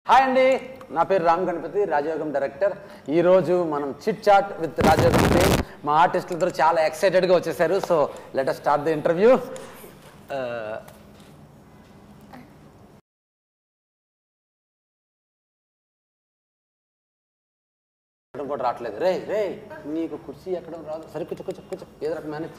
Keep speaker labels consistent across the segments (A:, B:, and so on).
A: Hi అండి నా పేరు రామ్ గణపతి రాజయోగం డైరెక్టర్ ఈరోజు మనం chit chat with Rajayogam team మా ఆర్టిస్టులతో చాలా ఎక్సైటెడ్గా వచ్చేసారు so let us start the interview కూడా రావట్లేదు రే రే నీకు కుర్చీ ఎక్కడం రాదు సరే కూర్చో కూర్చో కూర్చో ఏదో రకం manage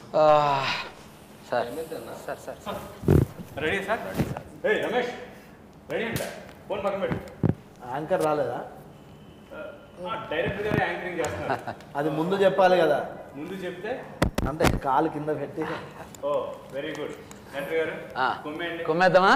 A: sir sir sir sir
B: ready sir ready sir ఏ రమేష్ రెడీ అంట ఫోన్ పక్కన పెట్టు
C: యాంకర్ రాలేదా
B: డైరెక్టర్ గారు యాంకరింగ్ చేస్తున్నారు
C: అది ముందు చెప్పాలి కదా
B: ముందు చెప్తే
C: అంటే కాలు కింద పెట్టి
B: ఓ వెరీ గుడ్ డైరెక్టర్ గారు కుమ్మేయండి
A: కుమ్మేద్దామా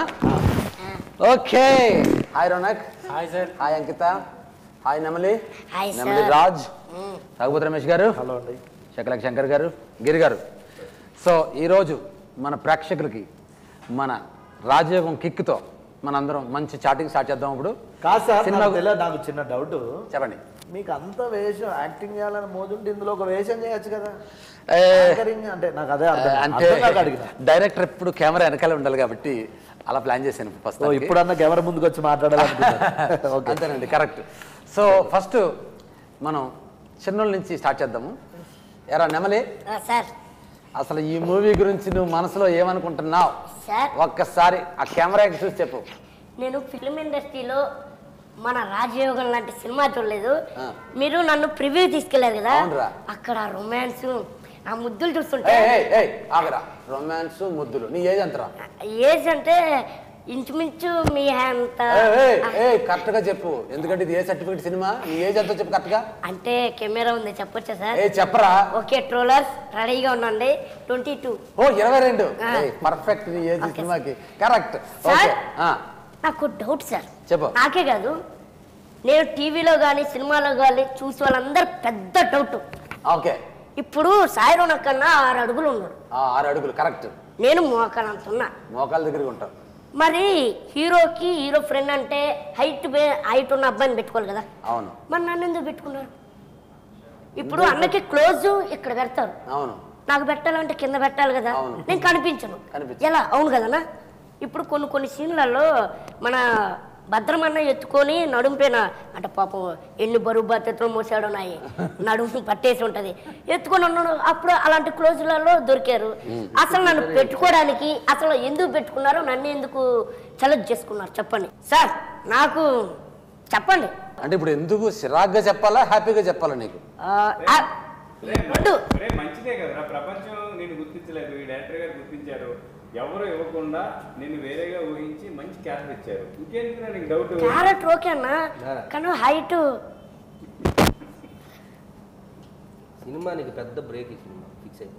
A: okay hi Ronak
C: hi sir
A: hi Ankitha hi Nemali
D: hi
A: Nemali
D: sir.
A: Raj Raghupathi Ramesh గారు
C: హలో అండి
A: శకలక్ శంకర్ గారు గిరి గారు సో ఈరోజు మన ప్రేక్షకులకి మన రాజయోగం కిక్తో మనందరం మంచి చాటింగ్ స్టార్ట్ చేద్దాం ఇప్పుడు
C: కాదు సార్
A: సినిమా
C: నాకు తెలియదు నాకు చిన్న డౌట్
A: చెప్పండి
C: మీకు అంత వేషం యాక్టింగ్ చేయాలని మోజుంటే ఇందులో ఒక వేషం చేయొచ్చు కదా
A: ఏ,
C: యాంకరింగ్ అంటే నాకు అదే అర్థం
A: అంటే
C: అర్థం కాక అడిగిన
A: డైరెక్టర్ ఎప్పుడు కెమెరా వెనకాల ఉండాలి కాబట్టి అలా ప్లాన్ చేశాను ఫస్ట్
C: ఓ ఇప్పుడన్నా కెమెరా ముందుకు వచ్చి మాట్లాడాలనుకున్నాను ఓకే
A: అంతేనండి కరెక్ట్ సో ఫస్ట్ మనం చిన్నోళ్ళ నుంచి స్టార్ట్ చేద్దాము ఎరా నెమలి
D: ఆ, సార్
A: అసలు ఈ మూవీ గురించి నువ్వు మనసులో ఏమనుకుంటున్నావు
D: సార్
A: ఒక్కసారి ఆ కెమెరాకి చూసి చెప్పు
D: నేను ఫిల్మ్ ఇండస్ట్రీలో మన రాజయోగం లాంటి సినిమా చూడలేదు
A: ఆ.
D: మీరు నన్ను ప్రివ్యూ తీసుకెళ్లారు కదా
A: అవునురా.
D: అక్కడ రొమాన్స్ ఆ ముద్దులు
A: ఏ
D: చూస్తుంటే
A: ఏ ఆగరా రొమాన్స్ ముద్దులు నీ ఏజ్ ఎంతరా
D: ఏజ్ అంటే ఇంచుమించు మీ అంత
A: ఏ కరెక్ట్ గా చెప్పు ఎందుకంటే ఇది ఏ సర్టిఫికేట్ సినిమా నీ ఏజ్ ఎంతో చెప్పు కరెక్ట్ గా
D: అంటే కెమెరా ఉంది చెప్పొచ్చా సార్
A: ఏ చెప్పరా
D: ఓకే ట్రోలర్స్ రెడీగా ఉండండి ట్వంటీ టూ
A: ఓ ఇరవై రెండు
D: ఆ.
A: పర్ఫెక్ట్ నీ ఏజ్
D: Okay.
A: సినిమాకి కరెక్ట్
D: సార్?
A: ఓకే
D: నాకు డౌట్ సార్
A: చెప్పు
D: నాకే కాదు నేను టీవీలో కానీ సినిమాలో కానీ చూసే వాళ్ళందరూ పెద్ద డౌట్
A: ఓకే
D: ఇప్పుడు సాయిరోన కన్నా ఆరు అడుగులు ఉన్నాడు
A: ఆరు అడుగులు కరెక్ట్
D: నేను మోకాలంతున్నా
A: మోకాల దగ్గరికి ఉంటావు
D: మరి హీరోకి హీరో ఫ్రెండ్ అంటే హైట్ హైట్ ఉన్న అబ్బాయిని పెట్టుకోవాలి కదా
A: అవును
D: మరి నన్ను ఎందుకు పెట్టుకున్నారు ఇప్పుడు అన్నకి క్లోజ్ ఇక్కడ పెడతారు
A: అవును
D: నాకు పెట్టాలంటే కింద పెట్టాలి కదా
A: అవును.
D: నేను కనిపించను
A: కనిపించను.
D: ఎలా అవును కదనా ఇప్పుడు కొన్ని కొన్ని సీన్లలో మన భద్రమన్న ఎత్తుకొని నడుంపేన అంటే పాపం ఎన్ని బరువు బాధ్యతలు మోసాడో నాయి నడుము పట్టేసి ఉంటది ఎత్తుకొని ఉన్నాడు అప్పుడు అలాంటి క్లోజ్లలో దొరికారు అసలు నన్ను పెట్టుకోవడానికి అసలు ఎందుకు పెట్టుకున్నారో నన్ను ఎందుకు సెలెక్ట్ చేసుకున్నారు చెప్పండి సార్ నాకు చెప్పండి
A: అంటే ఇప్పుడు ఎందుకు చిరాగ్గా చెప్పాలా హ్యాపీగా చెప్పాలా నీకు
D: ఆ, ఆ, రెండు
B: రే మంచిదే కదరా ప్రపంచం నేను గుర్తించలేదు ఈ డైరెక్టర్ గారు గుర్తించారు ఎవరు ఇవ్వకుండా నేను వేరేగా ఊహించి మంచి క్యారెక్టర్ ఇచ్చారు ఇంకేంటి నీకు డౌట్
D: క్యారెట్ ఓకే అన్న కానీ హైట్
E: సినిమా నీకు పెద్ద బ్రేక్ ఈ సినిమా ఫిక్స్ అయిపోయింది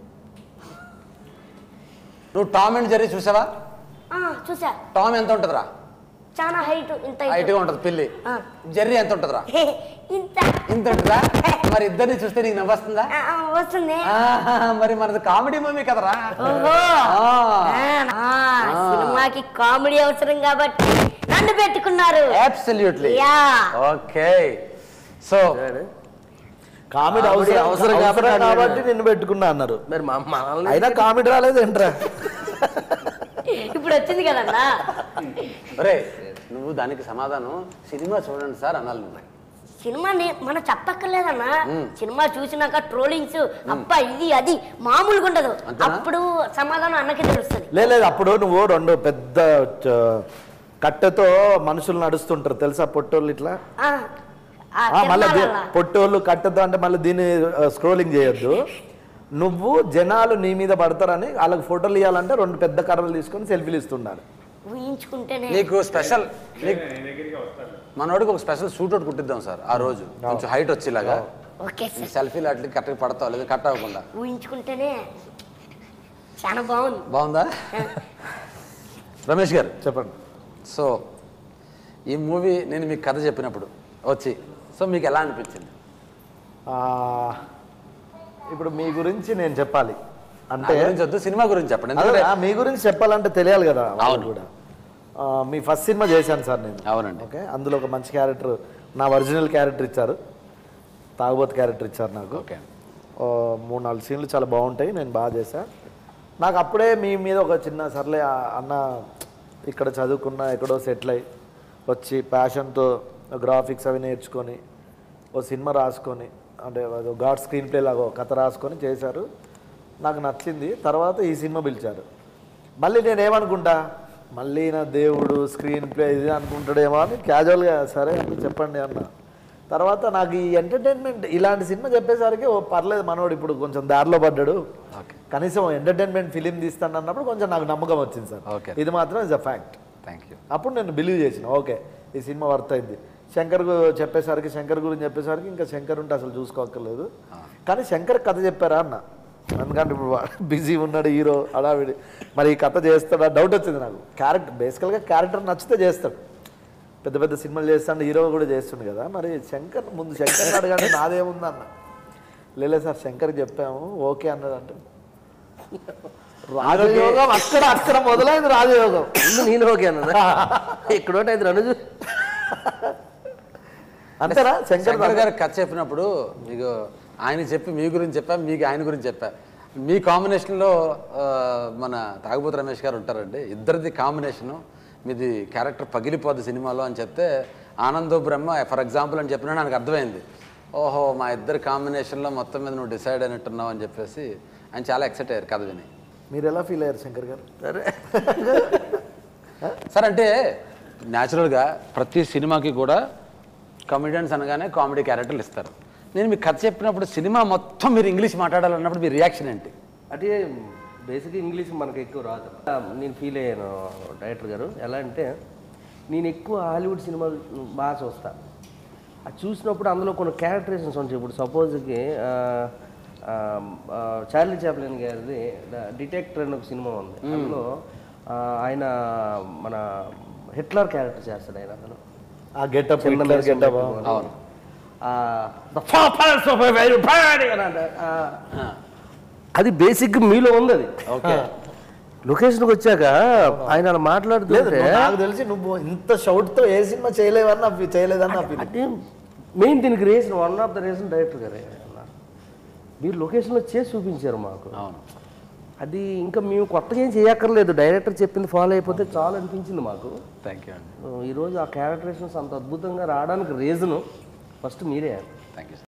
A: నువ్వు టామ్ అండ్ జెర్రీ చూసావా
D: చూసా
A: టామ్ ఎంత ఉంటుందిరా
D: చాలా హైట్ ఇంత height.
A: హైట్గా ఉంటుంది పిల్లి
D: ఆ.
A: జెర్రీ ఎంత ఉంటుందిరా
D: హే, ఇంత
A: ఇంత ఉంటుందా మరి ఇద్దరిని చూస్తే నీకు నవ్వొస్తుందా
D: ఆ, ఆ, వస్తుంది
A: ఆహా, మరి మనది కామెడీ మూవీ కదరా
D: ఓహో
A: ఆ.
D: ఆ, ఆ, సినిమాకి కామెడీ అవసరం కాబట్టి నన్ను పెట్టుకున్నారు
A: absolutely
D: yeah
A: okay so
C: comedy
E: Comedy
C: అవసరం
E: అవసరం
C: అవసరం
E: కాబట్టి
C: కాబట్టి నిన్ను పెట్టుకున్నా అన్నారు
E: మరి మా మనల్ని
C: అయినా కామెడీ రాలేదు ఏంట్రా
D: ఇప్పుడు వచ్చింది కదన్నా
A: ఒరే నువ్వు దానికి సమాధానం సినిమా చూడండి సార్ అనాలి నువ్వు
D: సినిమా మనం చెప్పక్కర్లేదన్నా సినిమా చూసినాక ట్రోలింగ్స్ అబ్బా ఇది అది మామూలుగా ఉండదు
A: అంతేనా?
D: అప్పుడు సమాధానం అన్నకే తెలుస్తుంది
C: లే- లేదు అప్పుడు నువ్వు రెండు పెద్ద చ- కట్టెతో మనుషులు నడుస్తుంటారు తెలుసా పొట్టోళ్ళు ఇట్లా
D: ఆ, ఆ,
C: ఆ, మళ్ళీ దీ-
D: తిరణాలలా.
C: పొట్టోళ్ళు కట్టెతో అంటే మళ్ళీ దీన్ని స్క్రోలింగ్ చేయొద్దు నువ్వు జనాలు నీ మీద పడతారని వాళ్ళకి ఫోటోలు ఇవ్వాలంటే రెండు పెద్ద కర్రలు తీసుకొని సెల్ఫీలు ఇస్తుండాలి
D: ఊహించుకుంటేనే
A: నీకు స్పెషల్ నీకు
B: నీ దగ్గరికి వస్తాను
A: మనోడికి ఒక స్పెషల్ షూట్ అవుట్ కుట్టిద్దాం సార్ ఆ రోజు కొంచెం హైట్ వచ్చేలాగా
D: ఓకే సార్
A: సెల్ఫీలు అట్లా కరెక్ట్గా పడతావు లేదా కట్ అవ్వకుండా
D: ఊహించుకుంటేనే చాలా బాగుంది
A: బాగుందా రమేష్ గారు
C: చెప్పండి
A: సో ఈ మూవీ నేను మీకు కథ చెప్పినప్పుడు వచ్చి సో మీకు ఎలా అనిపించింది
C: ఆ, ఇప్పుడు మీ గురించి నేను చెప్పాలి
A: నా
C: అంటే
A: గురించి వద్దు సినిమా గురించి చెప్పండి
C: అదే,
A: ఎందుకంటే
C: ఆ, మీ గురించి చెప్పాలంటే తెలియాలి కదా వాళ్ళకి
A: అవును.
C: కూడా ఆ, మీ ఫస్ట్ సినిమా చేశాను సార్ నేను
A: అవునండి
C: ఓకే అందులో ఒక మంచి క్యారెక్టర్ నా ఒరిజినల్ క్యారెక్టర్ ఇచ్చారు తాగుబోతు క్యారెక్టర్ ఇచ్చారు నాకు
A: ఓకే
C: ఓ, మూడు నాలుగు సీన్లు చాలా బాగుంటాయి నేను బాగా చేశా నాకు అప్పుడే మీ మీద ఒక చిన్న సర్లే ఆ అన్న ఇక్కడ చదువుకున్నా ఎక్కడో సెటిల్ అయ్యి వచ్చి ప్యాషన్తో గ్రాఫిక్స్ అవి నేర్చుకొని ఓ సినిమా రాసుకొని అంటే అదో గాడ్ స్క్రీన్ ప్లే లాగా ఓ కథ రాసుకొని చేశారు నాకు నచ్చింది తర్వాత ఈ సినిమా పిలిచారు మళ్ళీ నేను ఏమనుకుంటా మళ్ళీ నా దేవుడు స్క్రీన్ ప్లే ఇది అనుకుంటాడేమో అని క్యాజువల్గా సరే అని చెప్పండి అన్న తర్వాత నాకు ఈ ఎంటర్టైన్మెంట్ ఇలాంటి సినిమా చెప్పేసరికి ఓ పర్లేదు మనోడు ఇప్పుడు కొంచెం దారిలో పడ్డాడు కనీసం ఎంటర్టైన్మెంట్ ఫిలిం తీస్తాను అన్నప్పుడు కొంచెం నాకు నమ్మకం వచ్చింది సార్
A: Okay.
C: ఇది మాత్రం is a fact
A: thank you
C: అప్పుడు నేను బిలీవ్ చేసిన ఓకే ఈ సినిమా వర్త్ అయింది శంకర్ గు- చెప్పేసరికి శంకర్ గురించి చెప్పేసరికి ఇంకా శంకర్ ఉంటే అసలు చూసుకోక్కర్లేదు కానీ శంకర్ కథ చెప్పారా అన్న ఎందుకంటే ఇప్పుడు బిజీ ఉన్నాడు హీరో అడావిడి మరి ఈ కథ చేస్తాడా డౌట్ వచ్చింది నాకు క్యారెక్టర్ బేసికల్గా క్యారెక్టర్ నచ్చితే చేస్తాడు పెద్ద పెద్ద సినిమాలు చేస్తాడు హీరో కూడా చేస్తుండు కదా మరి శంకర్ ముందు శంకర్ అడగండి నాదేముంది అన్న లేలే సార్ శంకర్ చెప్పాము ఓకే అన్నాడు అంటే రాజయోగం అక్కడ అక్కడ మొదలైంది రాజయోగం
E: ముందు నేను ఓకే అన్నదా ఇక్కడ ఒకటి ఐదు రెండు
C: అంతేనా శంకర్
A: శంకర్ గారు కథ చెప్పినప్పుడు మీకు ఆయన చెప్పి మీ గురించి చెప్పా మీకు ఆయన గురించి చెప్పా మీ కాంబినేషన్లో ఆ, మన తాగుబోతు రమేష్ గారు ఉంటారండి ఇద్దరిది కాంబినేషను మీది క్యారెక్టర్ పగిలిపోద్ది సినిమాలో అని చెప్తే ఆనందో బ్రహ్మ ఫర్ ఎగ్జాంపుల్ అని చెప్పినా నాకు అర్థమైంది ఓహో మా ఇద్దరి కాంబినేషన్లో మొత్తం మీద నువ్వు డిసైడ్ అయినట్టున్నావు అని చెప్పేసి ఆయన చాలా ఎక్సైట్ అయ్యారు కథ విని
C: మీరు ఎలా ఫీల్ అయ్యారు శంకర్ గారు
E: సరే
A: సార్ అంటే న్యాచురల్గా ప్రతి సినిమాకి కూడా కమెడియన్స్ అనగానే కామెడీ క్యారెక్టర్లు ఇస్తారు నేను మీకు కథ చెప్పినప్పుడు సినిమా మొత్తం మీరు ఇంగ్లీష్ మాట్లాడాలన్నప్పుడు మీ రియాక్షన్ ఏంటి
E: అంటే బేసిక్గా ఇంగ్లీష్ మనకు ఎక్కువ రాదు నేను ఫీల్ అయ్యాను డైరెక్టర్ గారు ఎలా అంటే నేను ఎక్కువ హాలీవుడ్ సినిమాలు బాగా చూస్తా అది చూసినప్పుడు అందులో కొన్ని క్యారెక్టరేషన్స్ ఉంటాయి ఇప్పుడు సపోజ్కి చార్లీ చాప్లిన్ గారిది డిటెక్టర్ అని ఒక సినిమా ఉంది అందులో ఆ, ఆయన మన హిట్లర్ క్యారెక్టర్ చేస్తాడు ఆయన అందులో
C: ఆ గెటప్
E: చిన్న
C: హిట్లర్
E: మీసం
C: గెటప్
E: పెట్టుకొని.
A: అవును.
E: ఆ, the four parts of a very bad అని అంటాడు. ఆ, అది బేసిక్ మీలో ఉంది అది
A: ఓకే
E: లొకేషన్కి వచ్చాక ఆయన అలా
C: లేదు
E: మాట్లాడుతుంటే
C: నువ్వు నాకు తెలిసి నువ్వు ఇంత షౌట్ తో ఏ సినిమా చేయలేవని నా ఫీ- చేయలేదని నా ఫీలింగ్
E: అంటే మెయిన్ దీనికి reason one of the reason director గారే అన్నారు. మీరు లొకేషన్లో చేసి చూపించారు మాకు
A: అవును
E: అది ఇంకా మేము కొత్తగా ఏం చేయక్కర్లేదు డైరెక్టర్ చెప్పింది ఫాలో అయిపోతే చాలు అనిపించింది మాకు
A: థ్యాంక్ యూ అండి
E: ఈరోజు ఆ క్యారెక్టరేషన్స్ అంత అద్భుతంగా రావడానికి రీజను ఫస్ట్ మీరే
A: థ్యాంక్ యూ